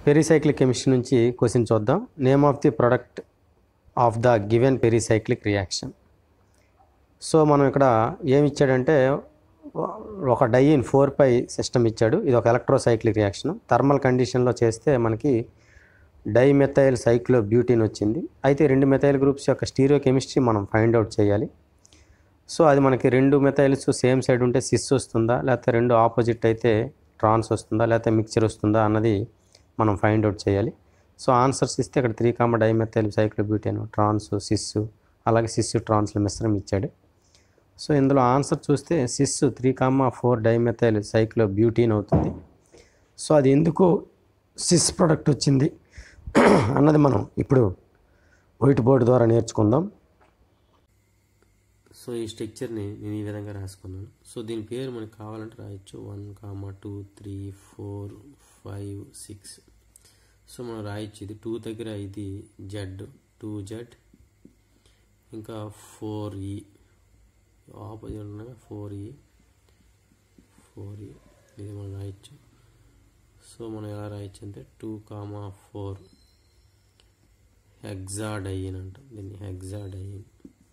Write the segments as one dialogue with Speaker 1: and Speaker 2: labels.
Speaker 1: pericyclic chemistry నుంచి question చూద్దాం name of the product of the given pericyclic reaction so మనం ఇక్కడ ఏమి ఇచ్చాడంటే ఒక డైయిన్ ఫోర్ పై సిస్టమ్ ఇచ్చాడు ఇది ఒక ఎలక్ట్రోసైక్లిక్ రియాక్షన్ థర్మల్ కండిషన్లో చేస్తే మనకి డైమెథైల్ సైక్లో బ్యూటీన్ వచ్చింది అయితే రెండు మెథైల్ గ్రూప్స్ యొక్క స్టీరియో కెమిస్ట్రీ మనం ఫైండ్ అవుట్ చేయాలి సో అది మనకి రెండు మెథైల్స్ సేమ్ సైడ్ ఉంటే సిస్ వస్తుందా లేకపోతే రెండు ఆపోజిట్ అయితే ట్రాన్స్ వస్తుందా లేకపోతే మిక్చర్ వస్తుందా అన్నది మనం ఫైండ్ అవుట్ చేయాలి సో ఆన్సర్స్ ఇస్తే ఇక్కడ three comma dimethyl cyclobutane trans cis అలాగే సిస్ ట్రాన్స్ల మిశ్రమం ఇచ్చాడు సో ఇందులో ఆన్సర్ చూస్తే cis three comma four dimethyl cyclobutene అవుతుంది సో అది ఎందుకు సిస్ ప్రొడక్ట్ వచ్చింది అన్నది మనం ఇప్పుడు వైట్ బోర్డు ద్వారా నేర్చుకుందాం సో ఈ స్ట్రక్చర్ని నేను ఈ విధంగా రాసుకున్నాను సో దీని పేరు మనకు కావాలంటే రాయొచ్చు one comma two three four five six so మనం రాయొచ్చు ఇది టూ దగ్గర ఇది జెడ్ టూ జెడ్ ఇంకా ఫోర్ ఈ ఆపోజిట్ ఉండగా ఫోర్ ఈ ఫోర్ ఈ ఇది మనం రాయొచ్చు సో మనం ఎలా రాయొచ్చు అంటే టూ కామా ఫోర్ హెగ్జాడైన్ అంటాం దీన్ని hexadiene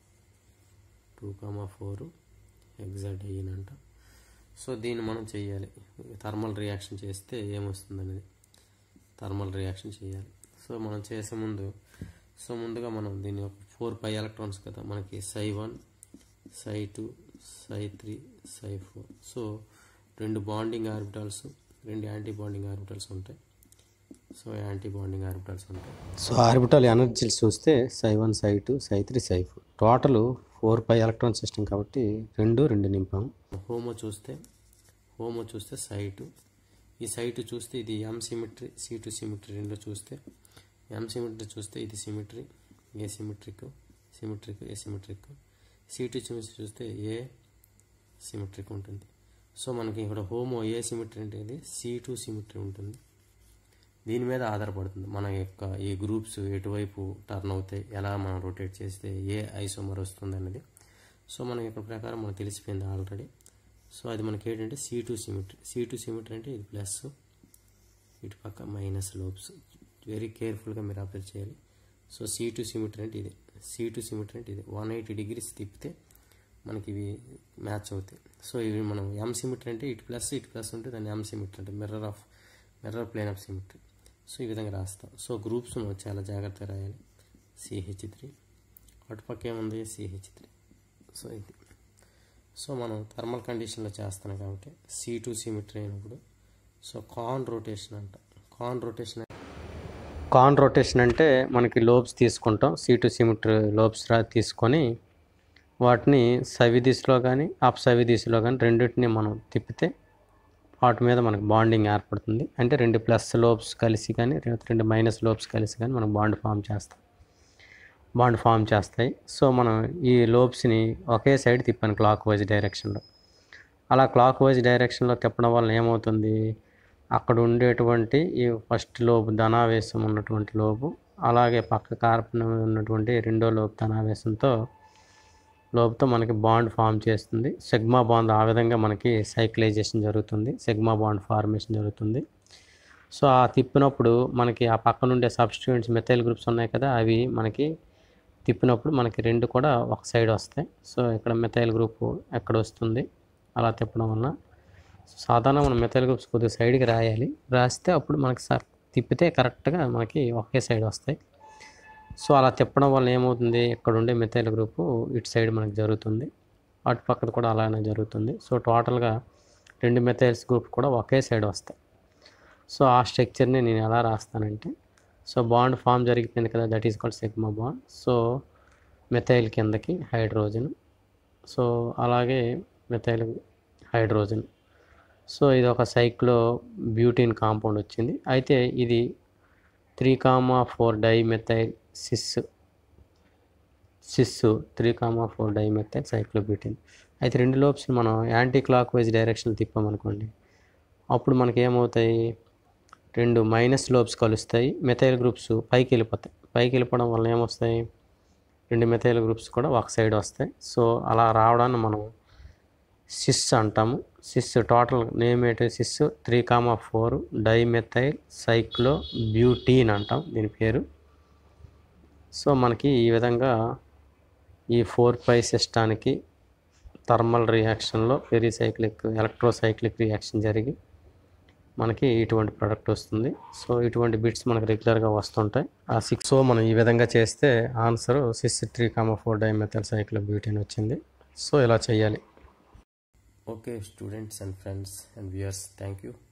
Speaker 1: two comma four hexadiene అంట సో దీన్ని మనం చేయాలి థర్మల్ రియాక్షన్ చేస్తే ఏమొస్తుంది అనేది థర్మల్ రియాక్షన్ చేయాలి సో మనం చేసే ముందు సో ముందుగా మనం దీన్ని ఒక ఫోర్ పై ఎలక్ట్రాన్స్ కదా మనకి psi one psi two psi three psi four so రెండు బాండింగ్ ఆర్బిటాల్స్ రెండు యాంటీ బాండింగ్ ఆర్బిటల్స్ ఉంటాయి సో యాంటీ బాండింగ్ ఆర్బిటల్స్ ఉంటాయి సో ఆర్బిటల్ ఎనర్జీలు చూస్తే psi one psi two psi three psi four total four pi electron system కాబట్టి రెండు రెండు నింపాం హోమో చూస్తే హోమో చూస్తే సైటు ఈ సైటు చూస్తే ఇది M symmetry C two symmetry రెండు చూస్తే ఎం సిమిట్రీ చూస్తే ఇది సిమిట్రీ ఏ సిమిట్రిక్ సిమిట్రిక్ asymmetric C two symmetry చూస్తే ఏ సిమిట్రిక్ ఉంటుంది సో మనకి ఇక్కడ హోమో ఏ సిమిట్రీ అంటే ఇది సి టు సిమిట్రీ ఉంటుంది దీని మీద ఆధారపడుతుంది మన యొక్క ఈ గ్రూప్స్ ఎటువైపు టర్న్ అవుతాయి ఎలా మనం రొటేట్ చేస్తే ఏ ఐసోమర్ వస్తుంది అనేది సో మనకి ఇక్కడ ప్రకారం మనకు తెలిసిపోయింది ఆల్రెడీ సో అది మనకి ఏంటంటే C two symmetry C two symmetry అంటే ఇది ప్లస్ ఇటు పక్క మైనస్ లోబ్స్ వెరీ కేర్ఫుల్గా మీరు అప్లై చేయాలి సో సి టూ సిమిట్రీ అంటే ఇది సి టూ సిమిట్రీ అంటే ఇది వన్ ఎయిటీ డిగ్రీస్ తిప్పితే మనకి ఇవి మ్యాచ్ అవుతాయి సో ఇవి మనం ఎం సిమిట్రీ అంటే ఇటు ప్లస్ ఇటు ప్లస్ ఉంటే దాన్ని ఎం సిమిట్రీ అంటే mirror of mirror plane of symmetry so ఈ విధంగా రాస్తాం సో గ్రూప్స్ చాలా జాగ్రత్తగా రాయాలి సిహెచ్ త్రీ అటుపక్క ఏముంది సిహెచ్ త్రీ సో ఇది సో మనం థర్మల్ కండిషన్లో చేస్తున్నాం కాబట్టి సి టూ సిమిట్రీ అయినప్పుడు సో కాన్ రొటేషన్ అంట కాన్ రొటేషన్ కాన్ రొటేషన్ అంటే మనకి లోబ్స్ తీసుకుంటాం సి టు సిమిట్రీ లోబ్స్ రా తీసుకొని వాటిని సవి దిశలో కానీ అప్ సవి దిశలో కానీ రెండింటిని మనం తిప్పితే వాటి మీద మనకు బాండింగ్ ఏర్పడుతుంది అంటే రెండు ప్లస్ లోబ్స్ కలిసి కానీ రెండు మైనస్ లోబ్స్ కలిసి కానీ మనం బాండ్ ఫామ్ చేస్తాం బాండ్ ఫామ్ చేస్తాయి సో మనం ఈ లోబ్స్ని ఒకే సైడ్ తిప్పాను క్లాక్ వైజ్ డైరెక్షన్లో అలా క్లాక్ వైజ్ డైరెక్షన్లో తిప్పడం వల్ల ఏమవుతుంది అక్కడ ఉండేటువంటి ఈ ఫస్ట్ లోబు ధనావేశం ఉన్నటువంటి లోబు అలాగే పక్క కార్పణ ఉన్నటువంటి రెండో లోబు ధనావేశంతో లోపుతో మనకి బాండ్ ఫామ్ చేస్తుంది సెగ్మా బాండ్ ఆ విధంగా మనకి సైక్లైజేషన్ జరుగుతుంది సెగ్మా బాండ్ ఫార్మేషన్ జరుగుతుంది సో ఆ తిప్పినప్పుడు మనకి ఆ పక్కన ఉండే సబ్స్టిట్యూయెంట్స్ మెథైల్ గ్రూప్స్ ఉన్నాయి కదా అవి మనకి తిప్పినప్పుడు మనకి రెండు కూడా ఒక సైడ్ వస్తాయి సో ఇక్కడ మెథైల్ గ్రూప్ ఎక్కడ వస్తుంది అలా తిప్పడం వల్ల సాధారణ మనం మెథైల్ గ్రూప్స్ కొద్దిగా సైడ్కి రాయాలి రాస్తే అప్పుడు మనకి సార్ తిప్పితే కరెక్ట్గా మనకి ఒకే సైడ్ వస్తాయి సో అలా తిప్పడం వల్ల ఏమవుతుంది ఇక్కడ ఉండే మెథైల్ గ్రూపు ఇటు సైడ్ మనకి జరుగుతుంది అటు పక్కన కూడా అలానే జరుగుతుంది సో టోటల్గా రెండు మెథైల్స్ గ్రూప్ కూడా ఒకే సైడ్ వస్తాయి సో ఆ స్ట్రక్చర్ని నేను ఎలా రాస్తానంటే సో బాండ్ ఫామ్ జరిగిపోయింది కదా that is called sigma bond so methyl కిందకి హైడ్రోజన్ సో అలాగే మెథైల్ హైడ్రోజన్ సో ఇది ఒక సైక్లో బ్యూటీన్ కాంపౌండ్ వచ్చింది అయితే ఇది three comma four dimethyl cis cis three comma four dimethyl cyclobutene అయితే రెండు లోబ్స్ మనం యాంటీ క్లాక్ వైజ్ డైరెక్షన్ తిప్పామనుకోండి అప్పుడు మనకి ఏమవుతాయి రెండు మైనస్ లోబ్స్ కలుస్తాయి మెథైల్ గ్రూప్స్ పైకి వెళ్ళిపోతాయి పైకి వెళ్ళిపోవడం వల్ల ఏమొస్తాయి రెండు మెథైల్ గ్రూప్స్ కూడా ఒక సైడ్ వస్తాయి సో అలా రావడాన్ని మనం సిస్ అంటాము సిస్ టోటల్ నేమ్ ఏంటి cis three comma four dimethyl cyclobutene అంటాం దీని పేరు సో మనకి ఈ విధంగా ఈ ఫోర్ పై సిస్టానికి థర్మల్ రియాక్షన్లో పెరిసైక్లిక్ ఎలక్ట్రోసైక్లిక్ రియాక్షన్ జరిగి మనకి ఇటువంటి ప్రోడక్ట్ వస్తుంది సో ఇటువంటి బిట్స్ మనకు రెగ్యులర్గా వస్తుంటాయి ఆ సిక్స్ సో మనం ఈ విధంగా చేస్తే ఆన్సర్ సిక్స్ three comma four dimethyl cyclobutene వచ్చింది సో ఇలా చేయాలి okay students and friends and viewers thank you